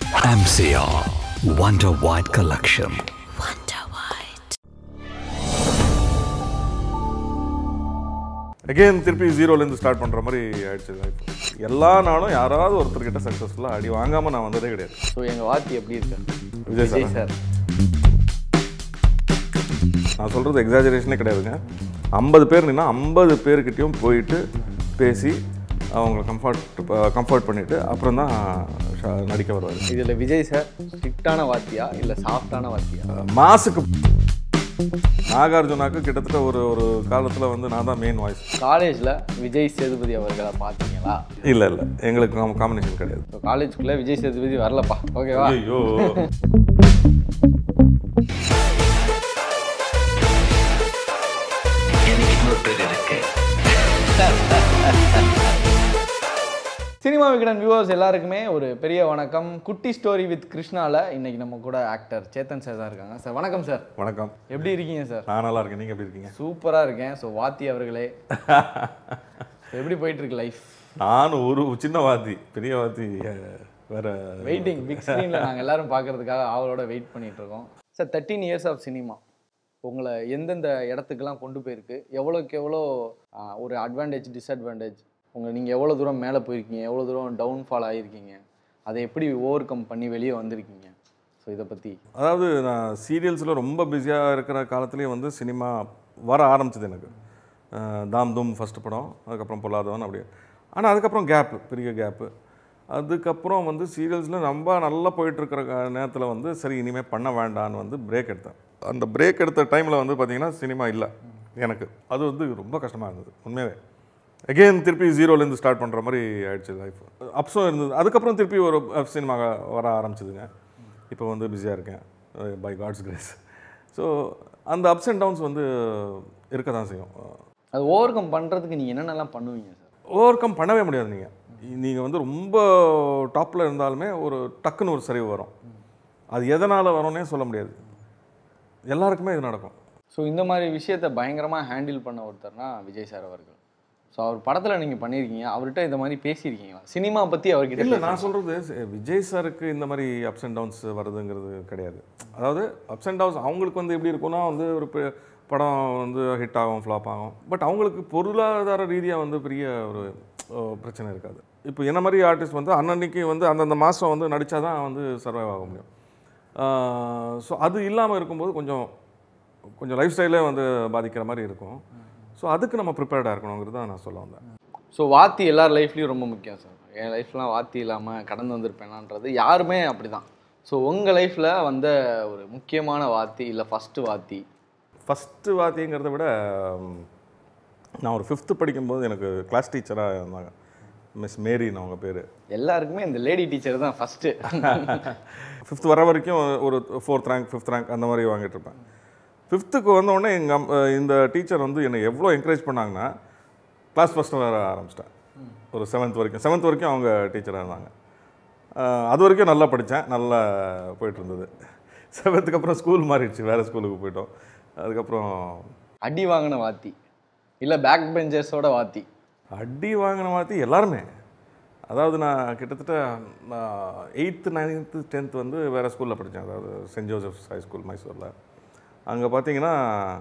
MCR Wonder White Collection. Wonder White. Again திருப்பி ஜீரோலேருந்து start பண்ணுற மாதிரி ஆயிடுச்சு லைஃப் எல்லா நாளும் யாராவது ஒருத்தர்கிட்ட சக்ஸஸ்ஃபுல்லாக அடி வாங்காமல் நான் வந்ததே கிடையாது ஸோ எங்கள் வாத்தி எப்படி இருக்கு விஜய் சார் சார் நான் சொல்கிறது எக்ஸாஜரேஷனே கிடையாதுங்க ஐம்பது பேர் நின்னா ஐம்பது பேர்கிட்டயும் போயிட்டு பேசி அவங்கள கம்ஃபர்ட் கம்ஃபர்ட் பண்ணிவிட்டு அப்புறம் தான் ஷ- நடிக்க வருவார் இதில் விஜய் சார் ஸ்ட்ரிக்டான வாத்தியா இல்லை சாஃப்டான வாத்தியா மாசுக்கு நாகார்ஜுனாக்கு கிட்டத்தட்ட ஒரு ஒரு காலத்தில் வந்து நான் தான் மெயின் வாய்ஸ் காலேஜில் விஜய் சேதுபதி அவர்களை பார்த்தீங்களா இல்லை இல்லை எங்களுக்கு காம்பினேஷன் கிடையாது ஸோ காலேஜுக்குள்ளே விஜய் சேதுபதி வரலப்பா ஓகேவா ஐயோ சினிமா விகடன் வியூவர்ஸ் எல்லாருக்குமே ஒரு பெரிய வணக்கம் குட்டி ஸ்டோரி வித் கிருஷ்ணால இன்னைக்கு நம்ம கூட ஆக்டர் சேத்தன் சார் தான் இருக்காங்க சார் வணக்கம் சார் வணக்கம் எப்படி இருக்கீங்க சார் நான் நல்லா இருக்கேன் நீங்கள் எப்படி இருக்கீங்க சூப்பராக இருக்கேன் ஸோ வாத்தி அவர்களே எப்படி போயிட்டு இருக்கு லைஃப் நான் ஒரு சின்ன வாத்தி பெரிய வாத்தி அஹ், வேற வெயிட்டிங் பிக் ஸ்க்ரீனில் நாங்கள் எல்லாரும் பார்க்கறதுக்காக அவளோட வெயிட் பண்ணிட்டு இருக்கோம் sir thirteen years of cinema உங்களை எந்தெந்த இடத்துக்கெல்லாம் கொண்டு போயிருக்கு எவ்வளோக்கு எவ்வளோ ஆ, ஒரு அட்வான்டேஜ் டிஸ்அட்வான்டேஜ் உங்களை நீங்கள் எவ்வளோ தூரம் மேலே போயிருக்கீங்க எவ்வளோ தூரம் டவுன்ஃபால் ஆகியிருக்கீங்க அதை எப்படி ஓவர் கம் பண்ணி வெளியே வந்திருக்கீங்க ஸோ இதை பற்றி அதாவது நான் சீரியல்ஸில் ரொம்ப பிஸியாக இருக்கிற காலத்துலேயே வந்து சினிமா வர ஆரம்பிச்சது எனக்கு அஹ், தாம் தூம் ஃபஸ்ட்டு படம் அதுக்கப்புறம் பொல்லாதவன் அப்படியே ஆனால் அதுக்கப்புறம் கேப்பு பெரிய கேப்பு அதுக்கப்புறம் வந்து சீரியல்ஸில் ரொம்ப நல்லா போயிட்டுருக்கிற நேரத்தில் வந்து சரி இனிமேல் பண்ண வேண்டான்னு வந்து பிரேக் எடுத்தேன் அந்த பிரேக் எடுத்த டைமில் வந்து பார்த்திங்கன்னா சினிமா இல்லை எனக்கு அது வந்து ரொம்ப கஷ்டமாக இருந்தது உண்மையாகவே அகெயின் திருப்பி ஜீரோலேருந்து ஸ்டார்ட் பண்ணுற மாதிரி ஆயிடுச்சு லைஃப் அப்ஸும் இருந்தது அதுக்கப்புறம் திருப்பி ஒரு சினிமா வர ஆரம்பிச்சதுங்க இப்போ வந்து பிஸியாக இருக்கேன் பை காட்ஸ் கிரேஸ் ஸோ அந்த அப்ஸ் அண்ட் டவுன்ஸ் வந்து இருக்க தான் செய்யும் அது ஓவர் கம் பண்ணுறதுக்கு நீங்கள் என்னென்னலாம் பண்ணுவீங்க சார் ஓவர் கம் பண்ணவே முடியாது நீங்கள் நீங்கள் வந்து ரொம்ப டாப்பில் இருந்தாலுமே ஒரு டக்குன்னு ஒரு சரிவு வரும் அது எதனால் வரும்னே சொல்ல முடியாது எல்லாருக்குமே இது நடக்கும் ஸோ இந்த மாதிரி விஷயத்தை பயங்கரமாக ஹேண்டில் பண்ண ஒருத்தர்னா விஜய் சார் அவர்கள் ஸோ அவர் படத்தில் நீங்கள் பண்ணியிருக்கீங்க அவர்கிட்ட இந்த மாதிரி பேசியிருக்கீங்களா சினிமா பற்றி அவர்கிட்ட இல்லை பேசி- நான் சொல்கிறது விஜய் சாருக்கு இந்த மாதிரி அப்ஸ் அண்ட் டவுன்ஸ் வருதுங்கிறது கிடையாது அதாவது அப்ஸ் அண்ட் டவுன்ஸ் அவங்களுக்கு வந்து எப்படி இருக்கும்னா வந்து ஒரு பெ- படம் வந்து ஹிட் ஆகும் ஃப்ளாப் ஆகும் பட் அவங்களுக்கு பொருளாதார ரீதியாக வந்து பெரிய ஒரு அஹ், பிரச்சனை இருக்காது இப்போ என்ன மாதிரி ஆர்டிஸ்ட் வந்து அன்னன்னைக்கு வந்து அந்தந்த மாதம் வந்து நடித்தா தான் வந்து சர்வைவ் ஆக முடியும் ஸோ அது இல்லாமல் இருக்கும்போது கொஞ்சம் கொஞ்சம் லைஃப் ஸ்டைலே வந்து பாதிக்கிற மாதிரி இருக்கும் ஸோ அதுக்கு நம்ம ப்ரிப்பேர்டாக இருக்கணுங்கிறது தான் நான் சொல்ல வந்தேன் ஸோ வாத்தி எல்லார் லைஃப்லேயும் ரொம்ப முக்கியம் சார் என் லைஃப்லாம் வாத்தி இல்லாமல் கடந்து வந்திருப்பேனான்றது யாருமே அப்படி தான் ஸோ உங்கள் லைஃப்பில் வந்த ஒரு முக்கியமான வாத்தி இல்லை ஃபஸ்ட்டு வாத்தி ஃபஸ்ட்டு வாத்திங்கிறத விட ம், நான் ஒரு ஃபிஃப்த்து படிக்கும்போது எனக்கு கிளாஸ் டீச்சராக இருந்தாங்க மிஸ் மேரின்னு அவங்க பேர் எல்லாருக்குமே இந்த லேடி டீச்சர் தான் ஃபஸ்ட்டு ஃபிஃப்த் வர வரைக்கும் ஒரு ஃபோர்த் ரேங்க் ஃபிஃப்த் ரேங்க் அந்த மாதிரி வாங்கிட்டு இருப்பேன் ஃபிஃப்த்துக்கு வந்த உடனே எங்கள் இந்த டீச்சர் வந்து என்னை எவ்வளோ என்கரேஜ் பண்ணாங்கன்னா கிளாஸ் ஃபஸ்ட்டு வர ஆரம்பிச்சிட்டேன் ஒரு செவன்த் வரைக்கும் செவன்த் வரைக்கும் அவங்க டீச்சராக இருந்தாங்க அஹ், அது வரைக்கும் நல்லா படித்தேன் நல்லா போயிட்டு இருந்தது செவன்த்துக்கு அப்புறம் ஸ்கூல் மாறிடுச்சு வேறு ஸ்கூலுக்கு போயிட்டோம் அதுக்கப்புறம் அடி வாங்கின வாத்தி இல்லை பேக் பெஞ்சர்ஸோட வாத்தி அடி வாங்கின மாதிரி எல்லாருமே அதாவது நான் கிட்டத்தட்ட எயித்து நைன்த்து டென்த் வந்து வேறு ஸ்கூலில் படித்தேன் அதாவது சென்ட் ஜோசப்ஸ் ஹை ஸ்கூல் மைசூரில் அங்கே பார்த்தீங்கன்னா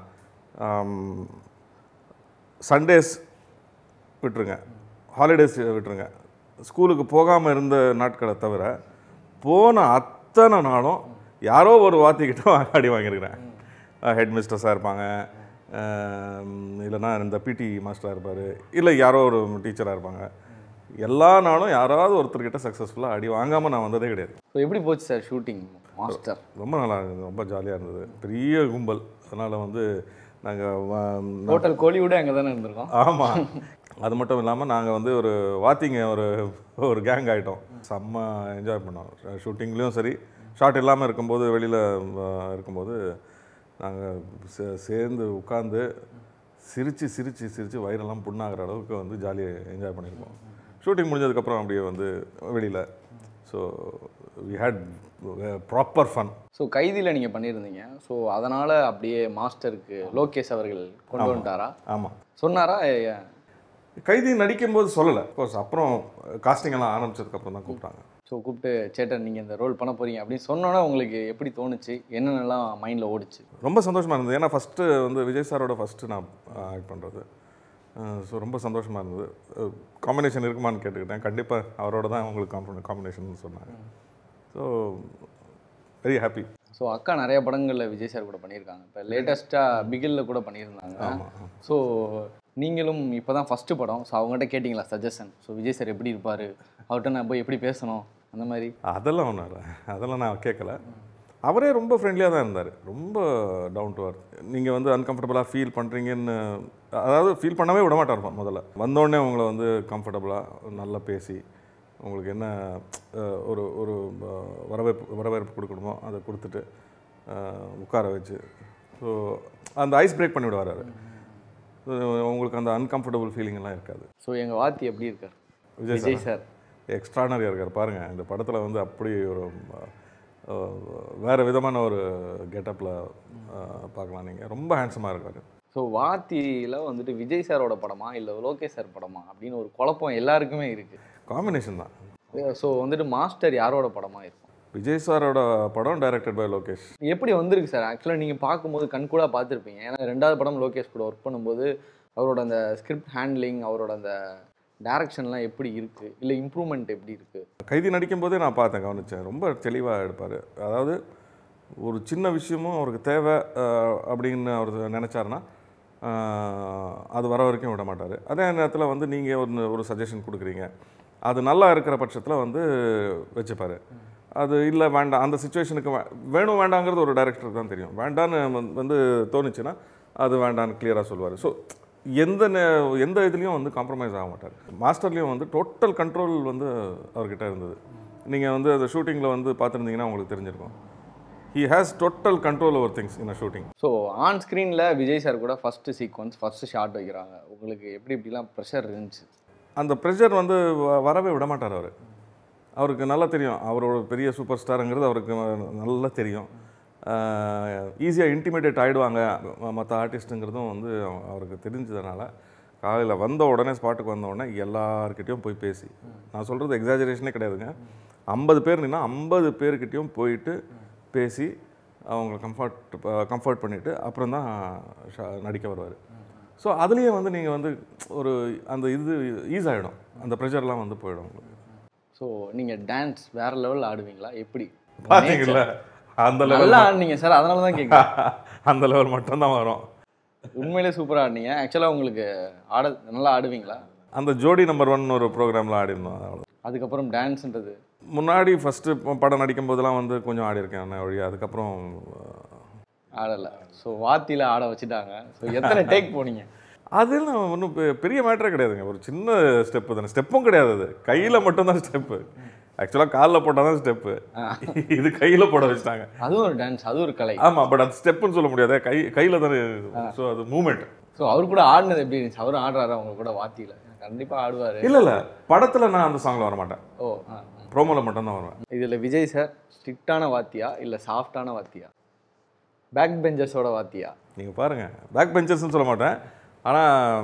சண்டேஸ் விட்டுருங்க ஹாலிடேஸ் விட்டுருங்க ஸ்கூலுக்கு போகாமல் இருந்த நாட்களை தவிர போன அத்தனை நாளும் யாரோ ஒரு வாத்திக்கிட்ட அடி வாங்கியிருக்கிறேன் ஹெட் மிஸ்டர்ஸாக இருப்பாங்க ஆம், இல்லைன்னா இந்த பிடி மாஸ்டராக இருப்பார் இல்லை யாரோ ஒரு டீச்சராக இருப்பாங்க எல்லா நாளும் யாராவது ஒருத்தர்கிட்ட சக்ஸஸ்ஃபுல்லாக அடி வாங்காமல் நான் வந்ததே கிடையாது ஸோ எப்படி போச்சு சார் ஷூட்டிங் மாஸ்டர் ரொம்ப நல்லா இருந்தது ரொம்ப ஜாலியாக இருந்தது பெரிய கும்பல் அதனால் வந்து நாங்கள் ஹோட்டல் கோலிவுட் அங்கே தானே இருந்திருக்கோம் ஆமாம் அது மட்டும் இல்லாமல் நாங்கள் வந்து ஒரு வாத்திங்க ஒரு ஒரு கேங் ஆகிட்டோம் செம்ம என்ஜாய் பண்ணோம் ஷூட்டிங்லேயும் சரி ஷார்ட் இல்லாமல் இருக்கும்போது வெளியில் இருக்கும்போது நாங்கள் சே சேர்ந்து உட்காந்து சிரித்து சிரித்து சிரித்து வயிறெல்லாம் புண்ணாகிற அளவுக்கு வந்து ஜாலியாக என்ஜாய் பண்ணியிருக்கோம் ஷூட்டிங் முடிஞ்சதுக்கப்புறம் அப்படியே வந்து வெளியில் so we had proper fun so கைதியில் நீங்கள் பண்ணியிருந்தீங்க ஸோ அதனால் அப்படியே மாஸ்டருக்கு லோகேஷ் அவர்கள் கொண்டு வந்துட்டாரா ஆமாம் சொன்னாரா ஏ- கைதி நடிக்கும்போது சொல்லலை கோர்ஸ் அப்புறம் காஸ்டிங் எல்லாம் ஆரம்பிச்சதுக்கப்புறம் தான் கூப்பிட்டாங்க ஸோ கூப்பிட்டு சேட்டன் நீங்கள் இந்த ரோல் பண்ண போறீங்க அப்படின்னு சொன்னோன்னே உங்களுக்கு எப்படி தோணுச்சு என்னென்னலாம் மைண்டில் ஓடிச்சு ரொம்ப சந்தோஷமாக இருந்தது ஏன்னா ஃபஸ்ட்டு வந்து விஜய் சாரோட ஃபஸ்ட்டு நான் ஆக்ட் பண்ணுறது ஸோ ரொம்ப சந்தோஷமாக இருந்தது காம்பினேஷன் இருக்குமான்னு கேட்டுக்கிட்டேன் கண்டிப்பாக அவரோட தான் உங்களுக்கு காம்பி காம்பினேஷன் சொன்னாங்க ஸோ வெரி ஹாப்பி ஸோ அக்கா நிறைய படங்களில் விஜய் சார் கூட பண்ணியிருக்காங்க இப்போ லேட்டஸ்ட்டாக பிகில்ல கூட பண்ணியிருந்தாங்க ஸோ நீங்களும் இப்போ தான் ஃபஸ்ட்டு படம் ஸோ அவங்ககிட்ட கேட்டிங்களா சஜஷன் ஸோ விஜய் சார் எப்படி இருப்பார் அவர்கிட்ட நான் போய் எப்படி பேசணும் அந்த மாதிரி அதெல்லாம் ஒன்றும் இல்லை அதெல்லாம் நான் கேட்கல அவரே ரொம்ப ஃப்ரெண்ட்லியாக தான் இருந்தார் ரொம்ப டவுன் டு அர்த் நீங்கள் வந்து அன்கம்ஃபர்டபுளாக ஃபீல் பண்ணுறீங்கன்னு அதாவது ஃபீல் பண்ணவே விட மாட்டார் முதல்ல வந்தோடனே உங்களை வந்து கம்ஃபர்டபுளாக நல்லா பேசி உங்களுக்கு என்ன அஹ், ஒரு ஒரு அஹ், வரவேற்பு வரவேற்பு கொடுக்கணுமோ அதை கொடுத்துட்டு அஹ், உட்கார வச்சு ஸோ அந்த ஐஸ் பிரேக் பண்ணி விடுவார் அவர் So, உங்களுக்கு அந்த அன்கம்ஃபர்டபுள் ஃபீலிங் எல்லாம் இருக்காது ஸோ எங்கள் வாத்தி எப்படி இருக்கார் விஜய் விஜய் சார் எக்ஸ்ட்ரானரியாக இருக்கார் பாருங்கள் இந்த படத்தில் வந்து அப்படி ஒரு அஹ், வேறு விதமான ஒரு கெட்டப்பில் பார்க்கலாம் நீங்கள் ரொம்ப ஹேண்ட்ஸமாக இருக்கார் ஸோ வாத்தியில் வந்துட்டு விஜய் சாரோட படமா இல்லை லோகேஷ் சார் படமா அப்படின்னு ஒரு குழப்பம் எல்லாருக்குமே இருக்குது காம்பினேஷன் தான் ஸோ வந்துட்டு மாஸ்டர் யாரோட படமா இருக்கும் விஜய் சாரோட படம் டைரக்டட் பை லோகேஷ் எப்படி வந்திருக்கு சார் ஆக்சுவலாக நீங்கள் பார்க்கும்போது கண்கூடா பார்த்துருப்பீங்க ஏன்னா ரெண்டாவது படம் லோகேஷ் கூட ஒர்க் பண்ணும்போது அவரோட அந்த ஸ்கிரிப்ட் ஹேண்ட்லிங் அவரோட அந்த டைரக்ஷன்லாம் எப்படி இருக்குது இல்லை இம்ப்ரூவ்மெண்ட் எப்படி இருக்குது கைதி நடிக்கும் போதே நான் பார்த்தேன் கவனித்தேன் ரொம்ப தெளிவாக எடுப்பார் அதாவது ஒரு சின்ன விஷயமும் அவருக்கு தேவை அஹ், அப்படின்னு அவர் நினச்சாருன்னா அஹ், அது வர வரைக்கும் விட மாட்டார் அதே நேரத்தில் வந்து நீங்கள் ஒரு ஒரு சஜஷன் கொடுக்குறீங்க அது நல்லா இருக்கிற பட்சத்தில் வந்து வச்சுப்பார் அது இல்லை வேண்டாம் அந்த சுச்சுவேஷனுக்கு வேணும் வேண்டாங்கிறது ஒரு டைரக்டருக்கு தான் தெரியும் வேண்டான்னு வந்து- வந்து தோணுச்சுன்னா அது வேண்டான்னு கிளியராக சொல்லுவார் ஸோ எந்த நே- எந்த இதுலேயும் வந்து காம்ப்ரமைஸ் ஆக மாட்டார் மாஸ்டர்லேயும் வந்து டோட்டல் கண்ட்ரோல் வந்து அவர்கிட்ட இருந்தது நீங்கள் வந்து அந்த ஷூட்டிங்கில் வந்து பார்த்துருந்தீங்கன்னா உங்களுக்கு தெரிஞ்சிருக்கும் he has total control over things in a shooting so on ஸ்க்ரீனில் விஜய் சார் கூட ஃபஸ்ட்டு சீக்வன்ஸ் ஃபஸ்ட்டு ஷாட் வைக்கிறாங்க உங்களுக்கு எப்படி இப்படிலாம் ப்ரெஷர் இருந்துச்சு அந்த ப்ரெஷர் வந்து வ- வரவே விட மாட்டார் அவர் அவருக்கு நல்லா தெரியும் அவரோட பெரிய சூப்பர் ஸ்டாருங்கிறது அவருக்கு நல்லா தெரியும் ஈஸியாக இன்டிமேட்டேட் ஆகிடுவாங்க மற்ற ஆர்டிஸ்ட்டுங்கிறதும் வந்து அவ- அவருக்கு தெரிஞ்சதுனால காலையில் வந்த உடனே ஸ்பாட்டுக்கு வந்த உடனே எல்லார்கிட்டயும் போய் பேசி நான் சொல்கிறது எக்ஸாஜரேஷனே கிடையாதுங்க ஐம்பது பேர் நின்னா ஐம்பது பேர்கிட்டயும் போயிட்டு பேசி அவங்கள கம்ஃபர்ட் கம்ஃபர்ட் பண்ணிவிட்டு அப்புறம் தான் நடிக்க வருவார் ஸோ அதுலேயே வந்து நீங்கள் வந்து ஒரு அந்த இது ஈஸ் ஆகிடும் அந்த ப்ரெஷர்லாம் வந்து போயிடும் உங்களுக்கு ஸோ நீங்கள் டான்ஸ் வேற லெவலில் ஆடுவீங்களா எப்படி பார்த்தீங்களா அந்த லெவல் நல்லா ஆடுனீங்க சார் அதனால தான் கேட்குறேன் அந்த லெவல் மட்டும்தான் வரும் உண்மையிலே சூப்பராக ஆடினீங்க ஆக்சுவலாக உங்களுக்கு ஆட நல்லா ஆடுவீங்களா அந்த ஜோடி நம்பர் ஒன் ஒரு ப்ரோக்ராமில் ஆடிருந்தோம் அவ்வளோ அதுக்கப்புறம் டான்ஸ்ன்றது முன்னாடி ஃபஸ்ட்டு படம் நடிக்கும் போதெல்லாம் வந்து கொஞ்சம் ஆடியிருக்கேன் நான் வழி அதுக்கப்புறம் ஆடலை ஸோ வாத்தியில் ஆட வச்சுட்டாங்க ஸோ எத்தனை டேக் போனீங்க அதெல்லாம் ஒன்றும் பெரிய மேட்டரே கிடையாதுங்க ஒரு சின்ன ஸ்டெப்பு தானே ஸ்டெப்பும் கிடையாது அது கையில் மட்டும்தான் ஸ்டெப்பு ஆக்சுவலாக காலில் போட்டால் தான் ஸ்டெப்பு இது கையில் போட வச்சுட்டாங்க அதுவும் ஒரு டான்ஸ் அது ஒரு கலை ஆமாம் பட் அது ஸ்டெப்புன்னு சொல்ல முடியாது கை கையில் தானே ஸோ அது மூமெண்ட் ஸோ அவர் கூட ஆடினது எப்படி இருந்துச்சு அவரும் ஆடுறாரு அவங்க கூட வாத்தியில் கண்டிப்பாக ஆடுவார் இல்லை இல்லை படத்தில் நான் அந்த சாங்கில் வர மாட்டேன் ஓ ஆ ப்ரோமோவில் மட்டும்தான் வருவேன் இதில் விஜய் சார் ஸ்ட்ரிக்டான வாத்தியா இல்லை சாஃப்டான வாத்தியா பேக் பெஞ்சர்ஸோட வாத்தியா நீங்கள் பாருங்கள் பேக் பெஞ்சர்ஸ்னு சொல்ல மாட்டேன் ஆனால்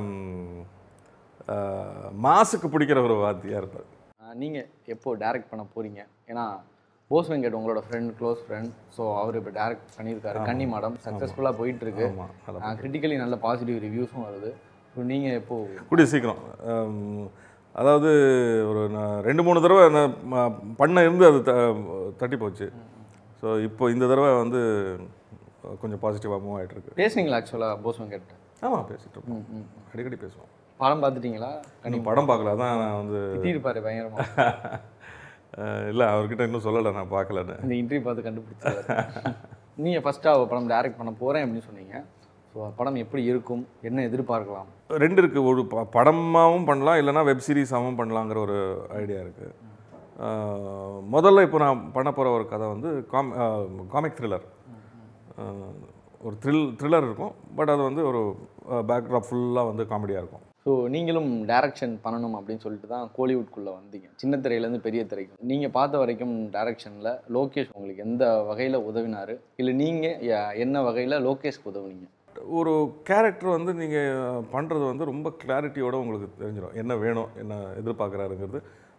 மாசுக்கு பிடிக்கிற ஒரு வாத்தியாக இருப்பார் நீங்கள் எப்போ டைரக்ட் பண்ண போகிறீங்க ஏன்னா போஸ் வெங்கட் உங்களோட ஃப்ரெண்ட் க்ளோஸ் ஃப்ரெண்ட் ஸோ அவர் இப்போ டைரக்ட் பண்ணியிருக்காரு கன்னி மாடம் சக்ஸஸ்ஃபுல்லாக போயிட்டு இருக்கு ஆமாம் நல்லா கிரிட்டிக்கலி நல்ல பாசிட்டிவ் ரிவ்யூஸும் வருது ஸோ நீங்கள் எப்போ கூடிய சீக்கிரம் ஆம், அதாவது ஒரு நான் ரெண்டு மூணு தடவை அந்த ம- பண்ண இருந்து அது த தட்டி போச்சு ஸோ இப்போ இந்த தடவை வந்து கொஞ்சம் பாசிட்டிவாக மூவ் ஆகிட்டு இருக்கு பேசுனீங்களா ஆக்சுவலாக போஸ் வெங்கட் ஆமாம் பேசிட்டு இருப்போம் அடிக்கடி பேசுவோம் படம் பார்த்துட்டீங்களா இன்னும் படம் பார்க்கல அதான் நான் வந்து திட்டிருப்பாரு பயங்கரமா இல்லை அவர்கிட்ட இன்னும் சொல்லலை நான் பார்க்கலன்னு இந்த இன்டர்வியூ பார்த்து கண்டுபிடிச்சாரு நீங்கள் ஃபஸ்ட்டாக படம் டைரக்ட் பண்ண போகிறேன் அப்படின்னு சொன்னீங்க ஸோ படம் எப்படி இருக்கும் என்ன எதிர்பார்க்கலாம் ரெண்டு இருக்குது ஒரு ப படமாகவும் பண்ணலாம் இல்லைனா வெப் சீரிஸாகவும் பண்ணலாங்கிற ஒரு ஐடியா இருக்குது முதல்ல இப்போ நான் பண்ண போகிற ஒரு கதை வந்து காம் காமிக் த்ரில்லர் ஒரு த்ரில் த்ரில்லர் இருக்கும் பட் அது வந்து ஒரு பேக்ட்ராப் ஃபுல்லாக வந்து காமெடியாக இருக்கும் ஸோ நீங்களும் டைரக்ஷன் பண்ணணும் அப்படின்னு சொல்லிட்டு தான் கோலிவுட்குள்ளே வந்தீங்க சின்ன திரையிலேருந்து பெரிய திரைக்கும் நீங்கள் பார்த்த வரைக்கும் டைரக்ஷனில் லோகேஷ் உங்களுக்கு எந்த வகையில் உதவினார் இல்லை நீங்கள் என்ன வகையில் லோகேஷ்க்கு உதவுனீங்க ஒரு கேரக்டர் வந்து நீங்கள் பண்ணுறது வந்து ரொம்ப கிளாரிட்டியோட உங்களுக்கு தெரிஞ்சிடும் என்ன வேணும் என்ன எதிர்பார்க்குறாருங்கிறது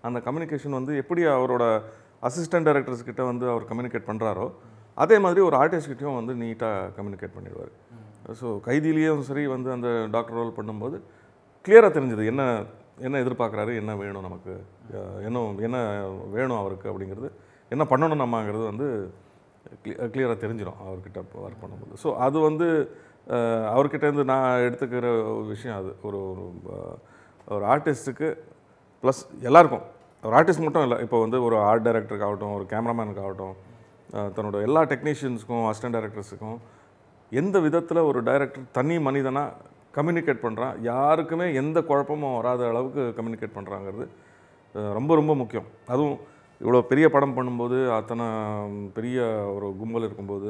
அந்த கம்யூனிகேஷன் வந்து எப்படி அவரோட அசிஸ்டன்ட் டைரக்டர்ஸ் கிட்ட வந்து அவர் கம்யூனிகேட் பண்ணுறாரோ அதே மாதிரி ஒரு ஆர்டிஸ்ட் கிட்டயும் வந்து நீட்டாக கம்யூனிகேட் பண்ணிடுவார் ஸோ கைதிலேயும் சரி வந்து அந்த டாக்டர் ரோல் பண்ணும்போது கிளியராக தெரிஞ்சது என்ன என்ன எதிர்பார்க்குறாரு என்ன வேணும் நமக்கு அஹ் என்ன என்ன வேணும் அவருக்கு அப்படிங்கிறது என்ன பண்ணணும் நம்மங்கிறது வந்து கிளியராக தெரிஞ்சிடும் அவர்கிட்ட ஒர்க் பண்ணும்போது ஸோ அது வந்து அஹ், அவர்கிட்ட இருந்து நான் எடுத்துக்கிற ஒரு விஷயம் அது ஒரு ஒரு, அஹ், ஒரு ஆர்டிஸ்ட்டுக்கு ப்ளஸ் எல்லாருக்கும் ஒரு ஆர்டிஸ்ட் மட்டும் இல்லை இப்போ வந்து ஒரு ஆர்ட் டைரக்டருக்கு ஆகட்டும் ஒரு கேமராமேனுக்கு ஆகட்டும் அஹ், தன்னோட எல்லா டெக்னீஷியன்ஸுக்கும் அசிஸ்டன்ட் டைரக்டர்ஸுக்கும் எந்த விதத்தில் ஒரு டைரக்டர் தனி மனிதனாக கம்யூனிகேட் பண்ணுறான் யாருக்குமே எந்த குழப்பமும் வராத அளவுக்கு கம்யூனிகேட் பண்ணுறாங்கிறது ரொம்ப ரொம்ப முக்கியம் அதுவும் இவ்வளோ பெரிய படம் பண்ணும்போது அத்தனை பெரிய ஒரு கும்பல் இருக்கும்போது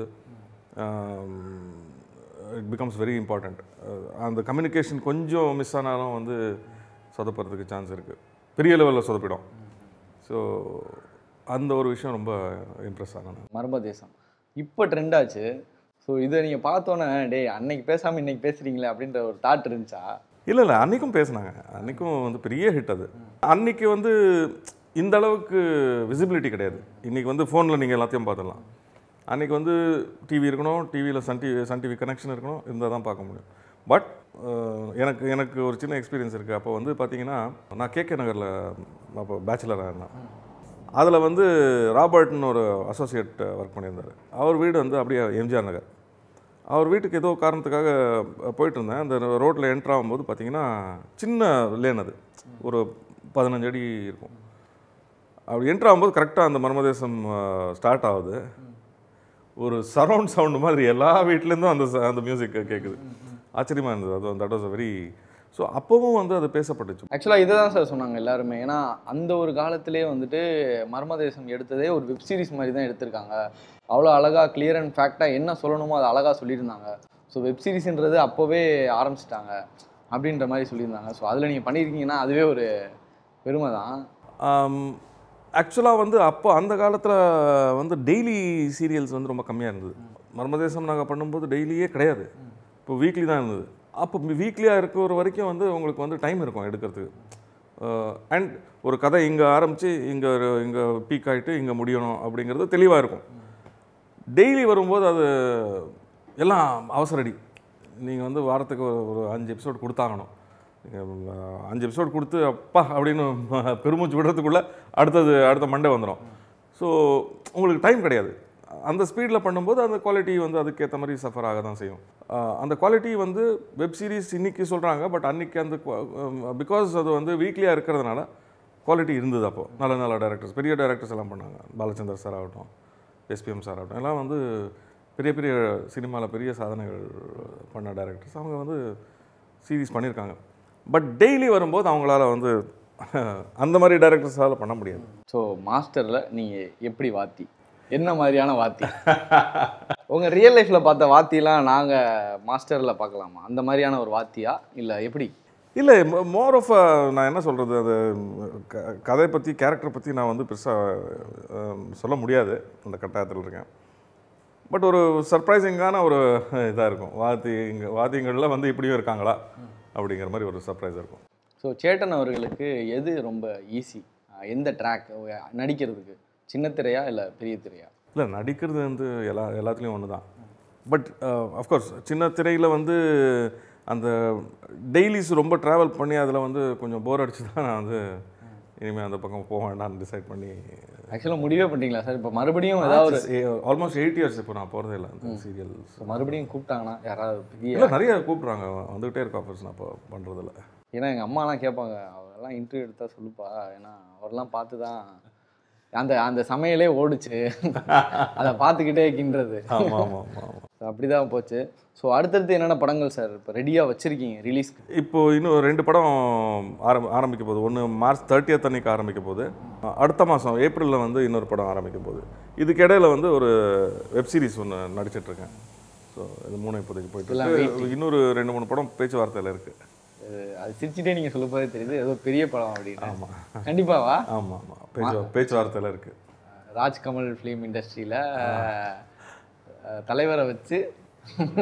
இட் பிகம்ஸ் வெரி இம்பார்ட்டண்ட் அந்த கம்யூனிகேஷன் கொஞ்சம் மிஸ் ஆனாலும் வந்து சொதப்புறதுக்கு சான்ஸ் இருக்குது பெரிய லெவலில் சொதப்பிடும் ஸோ அந்த ஒரு விஷயம் ரொம்ப இம்ப்ரெஸ் ஆனேன் மர்ம தேசம் இப்போ ட்ரெண்ட் ஆச்சு ஸோ இதை நீங்கள் பார்த்தோன்னே டேய் அன்னைக்கு பேசாமல் இன்னைக்கு பேசுகிறீங்களே அப்படின்ற ஒரு தாட் இருந்துச்சா இல்லை இல்லை அன்றைக்கும் பேசுனாங்க அன்றைக்கும் வந்து பெரிய ஹிட் அது அன்னைக்கு வந்து இந்த அளவுக்கு விசிபிலிட்டி கிடையாது இன்றைக்கி வந்து ஃபோனில் நீங்கள் எல்லாத்தையும் பார்த்துடலாம் அன்றைக்கி வந்து டிவி இருக்கணும் டிவியில் Sun TV Sun TV connection இருக்கணும் இருந்தால் தான் பார்க்க முடியும் பட் எனக்கு எனக்கு ஒரு சின்ன எக்ஸ்பீரியன்ஸ் இருக்குது அப்போ வந்து பார்த்தீங்கன்னா நான் கேகே நகரில் அப்போ பேச்சுலராக இருந்தேன் அதில் வந்து ராபர்ட்னு ஒரு அசோசியேட் ஒர்க் பண்ணியிருந்தார் அவர் வீடு வந்து அப்படியே எம்ஜிஆர் நகர் அவர் வீட்டுக்கு ஏதோ காரணத்துக்காக போயிட்டு இருந்தேன் அந்த ரோட்டில் என்ட்ரு ஆகும்போது பார்த்தீங்கன்னா சின்ன லேன் அது ஒரு பதினஞ்சு அடி இருக்கும் அப்படி என்ட்ரு ஆகும்போது கரெக்டாக அந்த மர்மதேசம் ஸ்டார்ட் ஆகுது ஒரு சரவுண்ட் சவுண்டு மாதிரி எல்லா வீட்லேருந்தும் அந்த ச- அந்த மியூசிக் கேட்குது ஆச்சரியமாக இருந்தது அது தட் வாஸ் வெரி ஸோ அப்போவும் வந்து அது பேசப்பட்டுச்சு ஆக்சுவலாக இதை தான் சார் சொன்னாங்க எல்லாருமே ஏன்னா அந்த ஒரு காலத்திலே வந்துட்டு மர்மதேசம் எடுத்ததே ஒரு வெப் சீரிஸ் மாதிரி தான் எடுத்திருக்காங்க அவ்வளோ அழகாக கிளியர் அண்ட் ஃபேக்டாக என்ன சொல்லணுமோ அதை அழகாக சொல்லியிருந்தாங்க ஸோ வெப் சீரிஸ்ன்றது அப்போவே ஆரம்பிச்சிட்டாங்க அப்படின்ற மாதிரி சொல்லியிருந்தாங்க ஸோ அதில் நீங்கள் பண்ணியிருக்கீங்கன்னா அதுவே ஒரு பெருமை தான் ஆக்சுவலாக வந்து அப்போ அந்த காலத்தில் வந்து டெய்லி சீரியல்ஸ் வந்து ரொம்ப கம்மியாக இருந்தது மர்மதேசம் நாங்கள் பண்ணும்போது டெய்லியே கிடையாது இப்போ வீக்லி தான் இருந்தது அப்போ வீக்லியாக இருக்கிற வரைக்கும் வந்து உங்களுக்கு வந்து டைம் இருக்கும் எடுக்கிறதுக்கு அண்ட் ஒரு கதை இங்கே ஆரம்பித்து இங்கே இங்கே பீக் ஆகிட்டு இங்கே முடியணும் அப்படிங்கிறது தெளிவாக இருக்கும் டெய்லி வரும்போது அது எல்லாம் அவசரடி நீங்கள் வந்து வாரத்துக்கு ஒரு ஒரு அஞ்சு எபிசோட் கொடுத்தாகணும் நீங்க, அஹ், அஞ்சு எபிசோட் கொடுத்து அப்பா அப்படின்னு பெருமூச்சு விடுறதுக்குள்ளே அடுத்தது அடுத்த மண்டே வந்துடும் ஸோ உங்களுக்கு டைம் கிடையாது அந்த ஸ்பீடில் பண்ணும்போது அந்த குவாலிட்டி வந்து அதுக்கேற்ற மாதிரி சஃபர் ஆக தான் செய்யும் அஹ், அந்த குவாலிட்டி வந்து வெப் சீரிஸ் இன்னைக்கு சொல்கிறாங்க பட் அன்னைக்கு அந்த பிகாஸ் அது வந்து வீக்லியாக இருக்கிறதுனால குவாலிட்டி இருந்தது அப்போ நல்ல நல்ல டேரக்டர்ஸ் பெரிய டேரக்டர்ஸ் எல்லாம் பண்ணாங்க பாலச்சந்தர் சார் ஆகட்டும் எஸ்பிஎம் சார் ஆகட்டும் எல்லாம் வந்து பெரிய பெரிய சினிமாவில் பெரிய சாதனைகள் பண்ண டேரக்டர்ஸ் அவங்க வந்து சீரிஸ் பண்ணியிருக்காங்க பட் டெய்லி வரும்போது அவங்களால வந்து அந்த மாதிரி டேரக்டர்ஸால் பண்ண முடியாது ஸோ மாஸ்டரில் நீங்கள் எப்படி வாத்தி என்ன மாதிரியான வாத்தி உங்கள் ரியல் லைஃப்பில் பார்த்த வாத்திலாம் நாங்கள் மாஸ்டரில் பார்க்கலாமா அந்த மாதிரியான ஒரு வாத்தியா இல்லை எப்படி இல்லை மோர் ஆஃப் நான் என்ன சொல்கிறது அது க- கதை பற்றி கேரக்டர் பற்றி நான் வந்து பெருசாக சொல்ல முடியாது அந்த கட்டாயத்தில் இருக்கேன் பட் ஒரு சர்ப்ரைசிங்கான ஒரு இதாக இருக்கும் வாத்தி இங்கே வாத்தியங்களில் வந்து இப்படியும் இருக்காங்களா அப்படிங்கிற மாதிரி ஒரு சர்ப்ரைஸ் இருக்கும் ஸோ சேட்டன் அவர்களுக்கு எது ரொம்ப ஈஸி எந்த ட்ராக் நடிக்கிறதுக்கு சின்ன திரையா இல்லை பெரிய திரையா இல்லை நடிக்கிறது வந்து எல்லா எல்லாத்துலேயும் ஒன்று தான் பட் அஃப்கோர்ஸ் சின்ன திரையில் வந்து அந்த டெய்லிஸ் ரொம்ப ட்ராவல் பண்ணி அதில் வந்து கொஞ்சம் போர் அடிச்சு தான் நான் வந்து இனிமேல் அந்த பக்கம் போக வேண்டாம்னு டிசைட் பண்ணி ஆக்சுவலாக முடிவே பண்ணிட்டீங்களா சார் இப்போ மறுபடியும் ஏதாவது ஒரு ஆல்மோஸ்ட் எயிட் இயர்ஸ் இப்போ நான் போகிறதே இல்லை அந்த சீரியல்ஸ் இப்போ மறுபடியும் கூப்பிட்டாங்கன்னா யாராவது பெரிய இல்லை நிறைய கூப்பிட்றாங்க வந்துகிட்டே இருக்கு ஆஃபர்ஸ் நான் இப்போ பண்ணுறதில்ல ஏன்னா எங்கள் அம்மாலாம் கேட்பாங்க அவரெல்லாம் இன்டர்வியூ எடுத்தா சொல்லுப்பா ஏன்னா அவரெல்லாம் பார்த்து தான் அந்த அந்த சமையலே ஓடுச்சு அதை பார்த்துக்கிட்டே கின்றது ஆமாம் ஆமாம் ஆமாம் ஆமாம் அப்படி தான் போச்சு ஸோ அடுத்தடுத்து என்னென்ன படங்கள் சார் இப்போ ரெடியாக வச்சுருக்கீங்க ரிலீஸ்க்கு இப்போ இன்னும் ரெண்டு படம் ஆரம்பி ஆரம்பிக்க போகுது ஒன்று மார்ச் தேர்ட்டியத் அன்னைக்கு ஆரம்பிக்க போகுது அடுத்த மாதம் ஏப்ரலில் வந்து இன்னொரு படம் ஆரம்பிக்க போகுது இதுக்கு இடையில வந்து ஒரு வெப் சீரிஸ் ஒன்று நடிச்சிட்ருக்கேன் ஸோ இது மூணு இப்போதைக்கு போயிட்டு இருக்கு. இன்னொரு ரெண்டு மூணு படம் பேச்சுவார்த்தையில் இருக்குது அது- அது சிரிச்சுட்டே நீங்கள் சொல்லும் போதே தெரியுது ஏதோ பெரிய படம் அப்படின்னு கண்டிப்பாவா ஆமாம் ஆமாம் பேச்சு பேச்சுவார்த்தையில் இருக்குது ராஜ்கமல் ஃபிலிம் இண்டஸ்ட்ரியில் தலைவரை வச்சு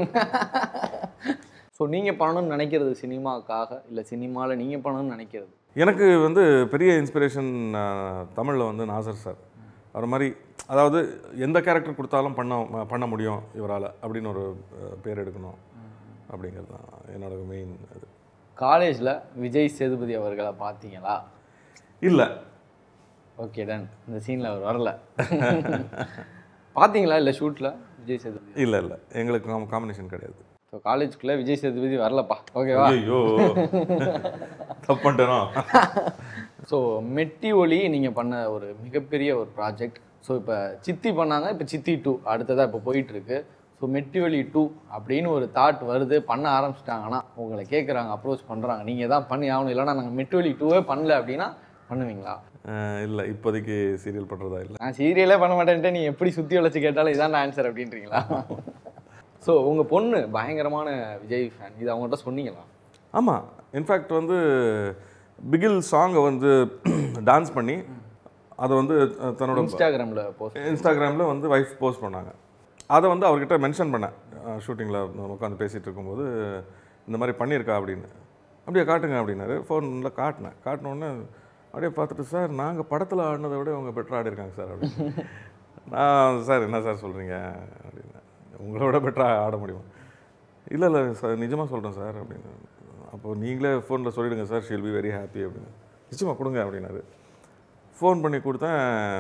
ஸோ நீங்கள் பண்ணணும்னு நினைக்கிறது சினிமாவுக்காக இல்லை சினிமாவில் நீங்கள் பண்ணணும்னு நினைக்கிறது எனக்கு வந்து பெரிய இன்ஸ்பிரேஷன் தமிழில் வந்து நாசர் சார் அவர் மாதிரி அதாவது எந்த கேரக்டர் கொடுத்தாலும் பண்ண பண்ண முடியும் இவரால் அப்படின்னு ஒரு அஹ், பேர் எடுக்கணும் அப்படிங்கிறது தான் என்னோட மெயின் இது காலேஜில் விஜய் சேதுபதி அவர்களை பார்த்தீங்களா இல்லை ஓகே டன் இந்த சீனில் அவர் வரல பார்த்தீங்களா இல்லை ஷூட்டில் விஜய் சேதுபதி இல்லை இல்லை எங்களுக்கு காம்பினேஷன் கிடையாது ஸோ காலேஜுக்குள்ளே விஜய் சேதுபதி வரலப்பா ஓகேவா ஐயோ தப்பு பண்ணிட்டேனோ ஸோ மெட்டி ஒலி நீங்கள் பண்ண ஒரு மிகப்பெரிய ஒரு ப்ராஜெக்ட் ஸோ இப்போ சித்தி பண்ணாங்க இப்போ சித்தி டூ அடுத்ததாக இப்போ போயிட்டுருக்கு ஸோ மெட்டி ஒலி டூ அப்படின்னு ஒரு தாட் வருது பண்ண ஆரம்பிச்சிட்டாங்கன்னா உங்களை கேட்குறாங்க அப்ரோச் பண்ணுறாங்க நீங்கள் தான் பண்ணி ஆகணும் இல்லைன்னா நாங்கள் மெட்டி ஒலி டூவே பண்ணல அப்படின்னா பண்ணுவீங்களா இல்லை இப்போதைக்கு சீரியல் பண்ணுறதா இல்லை நான் சீரியலே பண்ண மாட்டேன்ட்டு நீ எப்படி சுற்றி வளைச்சு கேட்டாலும் இதான் ஆன்சர் அப்படின்றீங்களா ஸோ உங்கள் பொண்ணு பயங்கரமான விஜய் ஃபேன் இது அவங்கள்ட்ட சொன்னீங்களா ஆமாம் இன்ஃபேக்ட் வந்து பிகில் சாங்கை வந்து டான்ஸ் பண்ணி அதை வந்து அஹ், தன்னோட இன்ஸ்டாகிராமில் போஸ்ட் இன்ஸ்டாகிராமில் வந்து ஒய்ஃப் போஸ்ட் பண்ணாங்க அதை வந்து அவர்கிட்ட மென்ஷன் பண்ணேன் ஷூட்டிங்கில் உட்காந்து பேசிகிட்டு இருக்கும்போது இந்த மாதிரி பண்ணியிருக்கா அப்படின்னு அப்படியே காட்டுங்க அப்படின்னாரு ஃபோனில் காட்டினேன் காட்டினோடனே அப்படியே பார்த்துட்டு சார் நாங்கள் படத்தில் ஆடினதை விட அவங்க பெட்டராக ஆடிருக்காங்க சார் அப்படின்னு நான் சார் என்ன சார் சொல்கிறீங்க அப்படின்னு உங்களை விட பெட்டராக ஆட முடியுமா இல்லை இல்லை சார் நிஜமாக சொல்கிறேன் சார் அப்படின்னு அப்போ நீங்களே ஃபோனில் சொல்லிடுங்க sir she'll be very happy அப்படின்னு நிச்சயமாக கொடுங்க அப்படின்னாரு ஃபோன் பண்ணி கொடுத்தேன்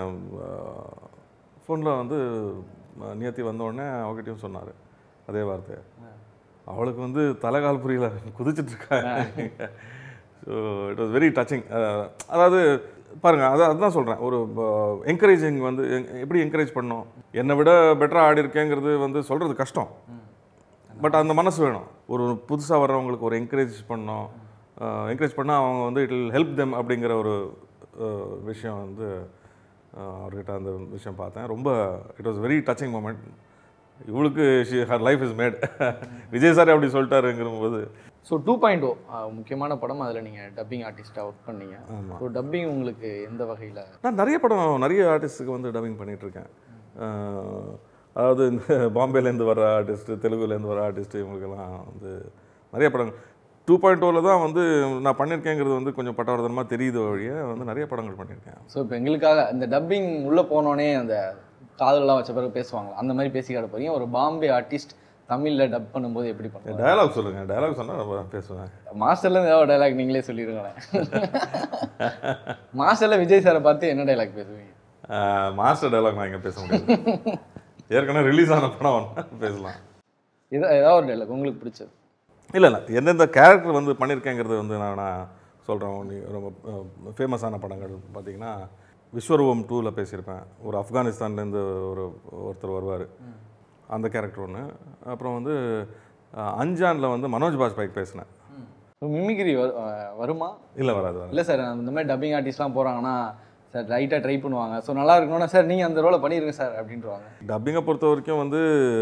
ஃபோனில் வந்து நியத்தி வந்தோடனே அவகிட்டையும் சொன்னார் அதே வார்த்தை அவளுக்கு வந்து தலைகால் புரியல குதிச்சிட்டு இருக்கா so it was very touching அதாவது பாருங்கள் அதை அதுதான் சொல்கிறேன் ஒரு என்கரேஜிங் வந்து எ- எப்படி என்கரேஜ் பண்ணோம் என்னை விட பெட்டராக ஆடி இருக்கேங்கிறது வந்து சொல்கிறது கஷ்டம் பட் அந்த மனசு வேணும் ஒரு புதுசாக வர்றவங்களுக்கு ஒரு என்கரேஜ் பண்ணோம் என்கரேஜ் பண்ணால் அவங்க வந்து இட் வில் ஹெல்ப் தெம் அப்படிங்கிற ஒரு அஹ், விஷயம் வந்து அஹ், அவர்கிட்ட அந்த விஷயம் பார்த்தேன் ரொம்ப it was very touching moment இவளுக்கு her life is made Vijay sir அப்படி சொல்லிட்டாருங்கிறபோது ஸோ டூ பாயிண்ட் ஓ முக்கியமான படம் அதில் நீங்கள் டப்பிங் ஆர்டிஸ்ட்டாக ஒர்க் பண்ணீங்க ஸோ டப்பிங் உங்களுக்கு எந்த வகையில் நான் நிறைய படம் நிறைய ஆர்டிஸ்ட்டுக்கு வந்து டப்பிங் பண்ணிகிட்ருக்கேன் அதாவது இந்த பாம்பேலேருந்து வர ஆர்டிஸ்ட்டு தெலுங்குலேருந்து வர ஆர்டிஸ்ட்டு இவங்களுக்கெல்லாம் வந்து நிறைய படங்கள் டூ பாயிண்ட் ஓவில் தான் வந்து நான் பண்ணியிருக்கேங்கிறது வந்து கொஞ்சம் பட்டவர்தனமாக தெரியுது வழியே வந்து நிறைய படங்கள் பண்ணியிருக்கேன் ஸோ இப்போ எங்களுக்காக இந்த டப்பிங் உள்ளே போனோடனே அந்த காதலெலாம் வச்ச பிறகு பேசுவாங்க அந்த மாதிரி பேசி காட்ட போறீங்க ஒரு பாம்பே ஆர்டிஸ்ட் தமிழில் டப் பண்ணும்போது எப்படி பண்ணுவாங்க டயலாக் சொல்லுங்கள் டயலாக் சொன்னால் நான் பேசுவேன் மாஸ்டர்லேருந்து ஏதாவது டைலாக் நீங்களே சொல்லிடுங்களேன் மாஸ்டரில் விஜய் சாரை பார்த்து என்ன டைலாக் பேசுவீங்க மாஸ்டர் டயலாக் நான் இங்கே பேச முடியாது ஏற்கனவே ரிலீஸ் ஆன படம் வேணா பேசலாம் ஏதா ஏதாவது ஒரு டைலாக் உங்களுக்கு பிடிச்சது இல்லை இல்லை எந்தெந்த கேரக்டர் வந்து பண்ணியிருக்கேங்கிறது வந்து நான் நான் சொல்கிறேன் நீ ரொம்ப ஃபேமஸான படங்கள் பார்த்தீங்கன்னா விஸ்வரூபம் டூவில் பேசியிருப்பேன் ஒரு ஆப்கானிஸ்தான்லேருந்து ஒரு ஒருத்தர் வருவார் அந்த கேரக்டர் ஒன்று அப்புறம் வந்து அஹ், அஞ்சானில் வந்து மனோஜ் பாஜ்பாய்க்கு பேசினேன் மிமிக்ரி வருமா இல்லை வராது வராது இல்லை சார் இந்த மாதிரி டப்பிங் ஆர்டிஸ்ட்லாம் போகிறாங்கன்னா சார் ரைட்டாக ட்ரை பண்ணுவாங்க ஸோ நல்லா இருக்கணும்னா சார் நீங்கள் அந்த ரோலை பண்ணிடுங்க சார் அப்படின்றவாங்க டப்பிங்கை பொறுத்த வரைக்கும் வந்து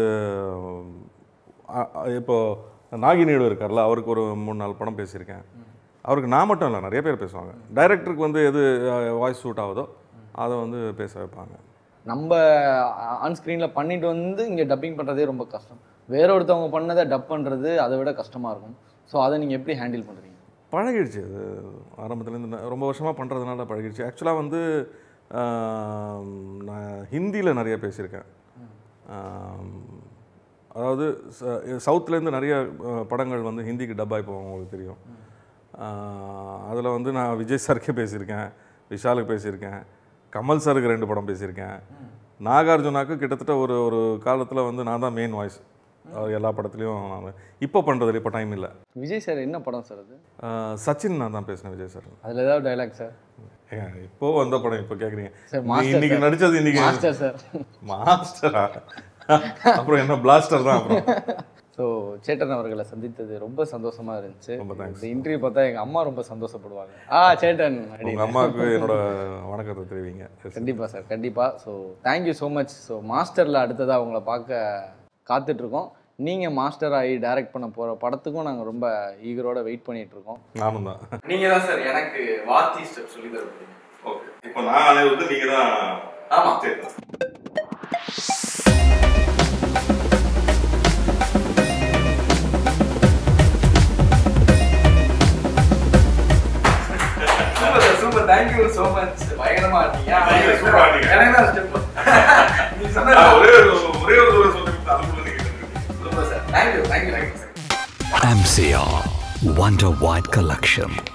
அஹ், அஹ், இப்போ நாகினியோடு இருக்கார்ல அவருக்கு ஒரு மூணு நாலு படம் பேசியிருக்கேன் அவருக்கு நான் மட்டும் இல்லை நிறைய பேர் பேசுவாங்க டைரக்டருக்கு வந்து எது வாய்ஸ் சூட் ஆகுதோ அதை வந்து பேச வைப்பாங்க நம்ம ஆன் ஸ்க்ரீனில் பண்ணிட்டு வந்து இங்கே டப்பிங் பண்ணுறதே ரொம்ப கஷ்டம் வேற ஒருத்தவங்க பண்ணதை டப் பண்ணுறது அதை விட கஷ்டமாக இருக்கும் ஸோ அதை நீங்கள் எப்படி ஹேண்டில் பண்ணுறீங்க பழகிடுச்சு அது ஆரம்பத்துலேருந்து நான் ரொம்ப வருஷமாக பண்ணுறதுனால பழகிடுச்சு ஆக்சுவலாக வந்து ஆம், நான் ஹிந்தியில் நிறைய பேசியிருக்கேன் ஆம், அதாவது சவுத்துலேருந்து நிறைய அஹ், படங்கள் வந்து ஹிந்திக்கு டப் ஆகி போகும் உங்களுக்கு தெரியும் அதில் வந்து நான் விஜய் சாருக்கே பேசியிருக்கேன் விஷாலுக்கு பேசியிருக்கேன் கமல் சாருக்கு ரெண்டு படம் பேசியிருக்கேன் நாகார்ஜுனாக்கு கிட்டத்தட்ட ஒரு ஒரு காலத்தில் வந்து நான் தான் மெயின் வாய்ஸ் எல்லா படத்துலையும் நான் இப்போ பண்ணுறதில்ல இப்போ டைம் இல்லை விஜய் சார் என்ன படம் சார் அது ஆஹ் சச்சின் நான் தான் பேசினேன் விஜய் சார் அதில் ஏதாவது டைலாக் சார் ஏங்க இப்போ வந்த படம் இப்போ கேட்குறீங்க சார் மாஸ்டர் இன்னைக்கு நடிச்சது இன்னைக்கு மாஸ்டர் சார் மாஸ்டரா அப்புறம் என்ன பிளாஸ்டர் தான் அப்புறம் ஸோ சேட்டன் அவர்களை சந்தித்தது ரொம்ப சந்தோஷமா இருந்துச்சு ரொம்ப thanks. இந்த இன்டர்வியூ பார்த்தா எங்கள் அம்மா ரொம்ப சந்தோஷப்படுவாங்க ஆ சேட்டன் அப்படி உங்கள் அம்மாவுக்கு என்னோட வணக்கத்தை தெரிவிங்க கண்டிப்பாக சார் கண்டிப்பாக so thank you so much so மாஸ்டரில் அடுத்ததாக உங்களை பார்க்க காத்துட்ருக்கோம் நீங்கள் மாஸ்டர் ஆகி டைரக்ட் பண்ண போகிற படத்துக்கும் நாங்கள் ரொம்ப ஈகரோட வெயிட் பண்ணிட்டு இருக்கோம் நானும் தான் நீங்கள் தான் சார் எனக்கு வாத்தி ஸ்டெப் சொல்லி தர முடியும் ஓகே இப்போ நான் வந்து நீங்கள் தான் ஆமாம் சரி ஸோ மச் பயங்கரமா ஆட்டீங்க பயங்கர super ஆ ஆட்டீங்க. எனக்கு தான் ஸ்டெப் நீ ஆ, சொன்னது ஒரே ஒரு ஒரே ஒரு தடவை சொல்லிட்டு அதுக்குள்ள நீங்க super sir thank you thank you thank you sir MCR Wonder White Collection.